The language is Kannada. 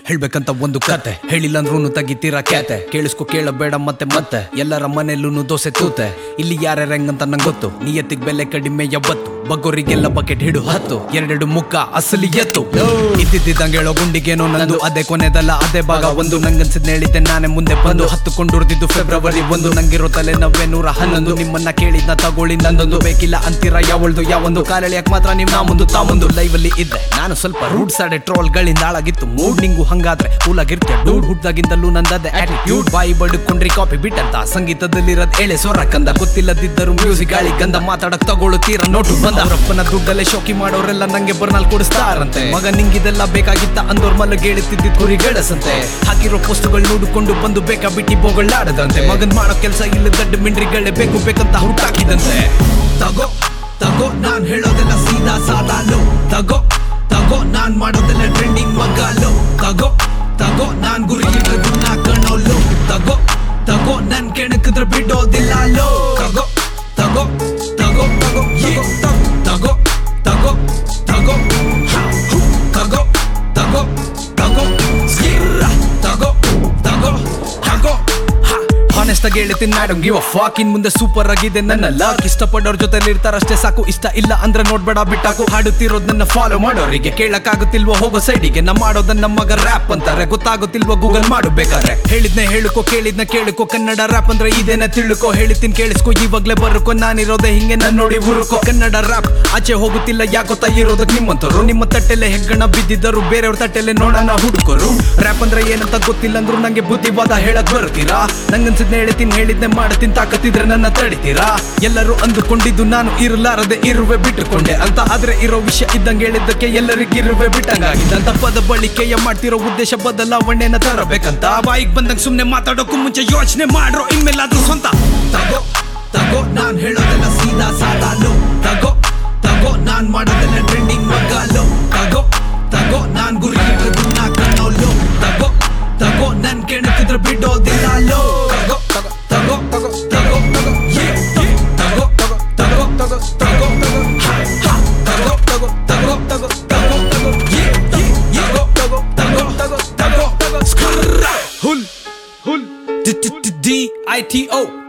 ಹೇಳ್ಬೇಕಂತ ಒಂದು ಕತೆ ಹೇಳಿಲ್ಲ ಅಂದ್ರೂ ತೆಗಿತೀರಾ ಕ್ಯಾತೆ ಕೇಳಿಸ್ಕೊ ಕೇಳಬೇಡ ಮತ್ತೆ ಮತ್ತೆ ಎಲ್ಲರ ಮನೆಯಲ್ಲೂ ದೋಸೆ ತೂತೆ ಇಲ್ಲಿ ಯಾರ್ಯಾರ ಹೆಂಗಂತ ನಂಗೆ ಗೊತ್ತು ನಿಯತ್ತಿಗ್ ಬೆಲೆ ಕಡಿಮೆ ಎಬ್ಬತ್ತು ಬಗ್ಗೋರಿಗೆಲ್ಲ ಬಕೆಟ್ ಹಿಡು ಹತ್ತು ಎರಡೆರಡು ಮುಖ ಅಸಲಿ ಎತ್ತು ಇದ್ದಿದ್ದಂಗೆ ಹೇಳೋ ಗುಂಡಿಗೇನೋ ನಂದು ಅದೇ ಕೊನೆದಲ್ಲ ಅದೇ ಭಾಗ ಒಂದು ನಂಗನ್ಸಿದ್ ಹೇಳಿದ್ದೆ ನಾನೇ ಮುಂದೆ ಬಂದು ಹತ್ತುಕೊಂಡು ಉಳಿದಿದ್ದು ಫೆಬ್ರವರಿ ಒಂದು ನಂಗಿರೋ ತಲೆ ನವ್ವೆ ನೂರ ಹನ್ನೊಂದು ನಿಮ್ಮನ್ನ ಕೇಳಿದ್ನ ತಗೊಳ್ಳಿ ನಂದೊಂದು ಬೇಕಿಲ್ಲ ಅಂತೀರ ಯಾವಳ್ದು ಯಾವೊಂದು ಕಾಲೆಳೆಯಕ್ ಮಾತ್ರ ನೀವು ನಾ ಮುಂದು ತಾ ಮುಂದು ಲೈವ್ ಅಲ್ಲಿ ಇದ್ದೆ ನಾನು ಸ್ವಲ್ಪ ರೂಡ್ ಸಾಡೆ ಟ್ರೋಲ್ ಗಳಿಂದ ಹಾಳಾಗಿತ್ತು ಮೂಡ್ ನಿಂಗು ಹಂಗಾದ್ರೆ ಕೂಲಾಗಿರ್ತೀಯ ಡೂಡ್ ಹುಟ್ದಾಗಿಂದಲೂ ನಂದದೆ ಆಟಿಟ್ಯೂಡ್ ಬಾಯಿ ಬಡ್ಕೊಂಡ್ರಿ ಕಾಪಿ ಬಿಟ್ಟಂತ ಸಂಗೀತದಲ್ಲಿರೋದ್ ಎಳೆ ಸ್ವರ ಕಂದ ಗೊತ್ತಿಲ್ಲದಿದ್ದರು ಮ್ಯೂಸಿಕ್ ಗಾಳಿ ಗಂಧ ಮಾತಾಡಕ್ ತಗೊಳ್ಳುತ್ತೀರ ನೋಟು ಬಂದ ಅವರಪ್ಪನ ದುಡ್ಡಲ್ಲೇ ಶೋಕಿ ಮಾಡೋರೆಲ್ಲ ನಂಗೆ ಬರ್ನಾಲ್ ಕೊಡಿಸ್ತಾರಂತೆ ಮಗ ನಿಂಗಿದೆಲ್ಲ ಬೇಕಾಗಿತ್ತ ಅಂದೋರ್ ಮಲ್ಲಗೆ ಹೇಳ್ತಿದ್ದ ಕುರಿ ಗೆಳಸಂತೆ ಹಾಕಿರೋ ಪೋಸ್ಟ್ಗಳು ನೋಡಿಕೊಂಡು ಬಂದು ಬೇಕಾ ಬಿಟ್ಟಿ ಬೋಗಳಾಡದಂತೆ ಮಗನ್ ಮಾಡೋ ಕೆಲಸ ಇಲ್ಲ ದಡ್ಡ ಮಿಂಡ್ರಿಗಳೇ ಬೇಕು ಬೇಕಂತ ಹುಟ್ಟಾಕಿದಂತೆ ತಗೋ ತಗೋ ನಾನ್ ಹೇಳೋದೆಲ್ಲ ಸೀದಾ ಸಾದಾಲು ತಗೋ ತಗೋ ನಾನ್ ಮಾಡೋದೆಲ್ಲ ಟ್ರೆಂಡಿಂಗ್ ಮಗಾಲು ತಗೋ ತಗೋ ನಾನ್ ಗುರಿ ಇಟ್ಟದನ್ನ ಕಣೋಲು ತಗೋ ತಗೋ ನನ್ ಕೆಣಕಿದ್ರೆ ಬಿಡೋದಿಲ್ಲ ಲೋ ತಗೋ ತಗೋ ತಗೋ ತಗೋ ತಗೋ ತಗೋ ತಗೋ ತಗೋ ಹ, ಹು, ತಗೋ ತಗೋ ತಗೋ ಸ್ಕಿರ್ರ, ತಗೋ ತಗೋ ತಗೋ ಹಾನೆಸ್ಟ್ ಆಗಿ ಹೇಳ್ತೀನಿ ಮೇಡಮ್ ಗಿವ್ ಫಾಕ್ ಇನ್ ಮುಂದೆ ಸೂಪರ್ ಆಗಿದೆ ನನ್ನ ಲಾಕ್ ಇಷ್ಟಪಡೋರ್ ಜೊತೆ ಇರ್ತಾರಷ್ಟೇ ಸಾಕು ಇಷ್ಟ ಇಲ್ಲ ಅಂದ್ರೆ ನೋಡ್ಬೇಡ ಬಿಟ್ಟಾಕು ಹಾಡುತ್ತಿರೋದ್ ನನ್ನ ಫಾಲೋ ಮಾಡೋರಿಗೆ ಕೇಳಕ್ಕಾಗುತ್ತಿಲ್ವೋ ಹೋಗೋ ಸೈಡಿಗೆ ನಾ ಮಾಡೋದನ್ನ ನಮ್ಮ ಮಗ ರ್ಯಾಪ್ ಅಂತಾರೆ ಗೊತ್ತಾಗುತ್ತಿಲ್ವೋ ಗೂಗಲ್ ಮಾಡು ಬೇಕಾದ್ರೆ ಹೇಳಿದ್ನೆ ಹೇಳುಕೋ ಕೇಳಿದ್ನ ಕೇಳುಕೋ ಕನ್ನಡ ರ್ಯಾಪ್ ಅಂದ್ರೆ ಇದೇನ ತಿಳ್ಕೋ ಹೇಳಿತೀನಿ ಕೇಳಿಸ್ಕೋ ಇವಾಗ್ಲೇ ಬರುಕೋ ನಾನಿರೋದೆ ಹಿಂಗೆ ನನ್ ನೋಡಿ ಹುರುಕೋ ಕನ್ನಡ ರ್ಯಾಪ್ ಆಚೆ ಹೋಗುತ್ತಿಲ್ಲ ಯಾಕೋತಾ ಇರೋದಕ್ ನಿಮ್ಮಂತರು ನಿಮ್ಮ ತಟ್ಟೆಲೆ ಹೆಗ್ಗಣ ಬಿದ್ದಿದ್ದರು ಬೇರೆಯವ್ರ ತಟ್ಟೆಲೆ ನೋಡೋಣ ಹುಡುಕರು ರ್ಯಾಪ್ ಅಂದ್ರೆ ಏನಂತ ಗೊತ್ತಿಲ್ಲ ಅಂದ್ರು ನಂಗೆ ಬುದ್ಧಿವಾದ ಹೇಳಕ್ ಬರ್ತೀರಾ ನಂಗನ್ಸಿದ್ನ ಹೇಳ್ತೀನಿ ಹೇಳಿದ್ನೆ ಮಾಡ್ತೀನಿ ತಾಕತ್ತಿದ್ರೆ ನನ್ನ ತಡಿತೀರಾ ಎಲ್ಲರೂ ಅಂದುಕೊಂಡಿದ್ದು ನಾನು ಇರಲಾರದೆ ಇರುವೆ ಬಿಟ್ಟುಕೊಂಡೆ ಅಂತ ಆದ್ರೆ ಇರೋ ವಿಷಯ ಇದ್ದಂಗೆ ಹೇಳಿದ್ದಕ್ಕೆ ಎಲ್ಲರಿಗಿರುವೆ ಬಿಟ್ಟಂಗಾಗಿದ್ದಂತ ಪದ ಬಳಕೆಯ ಮಾಡ್ತಿರೋ ಉದ್ದೇಶ ಬದಲಾವಣೆನ ತರಬೇಕಂತ ಬಾಯಿಗೆ ಬಂದಂಗ್ ಸುಮ್ನೆ ಮಾತಾಡೋಕು ಮುಂಚೆ ಯೋಚನೆ ಮಾಡ್ರೋ ಇನ್ಮೇಲಾದ್ರೂ ಸ್ವಂತ ತಗೋ ತಗೋ ನಾನ್ ಹೇಳೋದೆಲ್ಲ ಸೀದಾ ಸಾದಾಲು ತಗೋ ತಗೋ ನಾನ್ ಮಾಡೋದೆಲ್ಲ ಟ್ರೆಂಡಿಂಗ್ ಮಗಾಲು ತಗೋ ತಗೋ ನಾನ್ ಗುರಿ ಇಟ್ಟದನ್ನ ಕಣೋಲು ತಗೋ ತಗೋ ನನ್ ಕೆಣಕಿದ್ರೆ ಬಿಡೋದಿಲ್ಲ ಲೋ ತಗೋ ತಗೋ ತಗೋ ತಗೋ ತಗೋ yeah, yeah. ತಗೋ ತಗೋ ತಗೋ ತಗೋ ತಗೋ ತಗೋ ಹ, ಹ. ತಗೋ ತಗೋ ತಗೋ ತಗೋ ತಗೋ ತಗೋ yeah, yeah, yeah. ತಗೋ ತಗೋ ತಗೋ ತಗೋ ತಗೋ ಸ್ಕರ್ರ. ಹುಲ್ ಹುಲ್ ಡಿ ಐ ಟಿ ಓ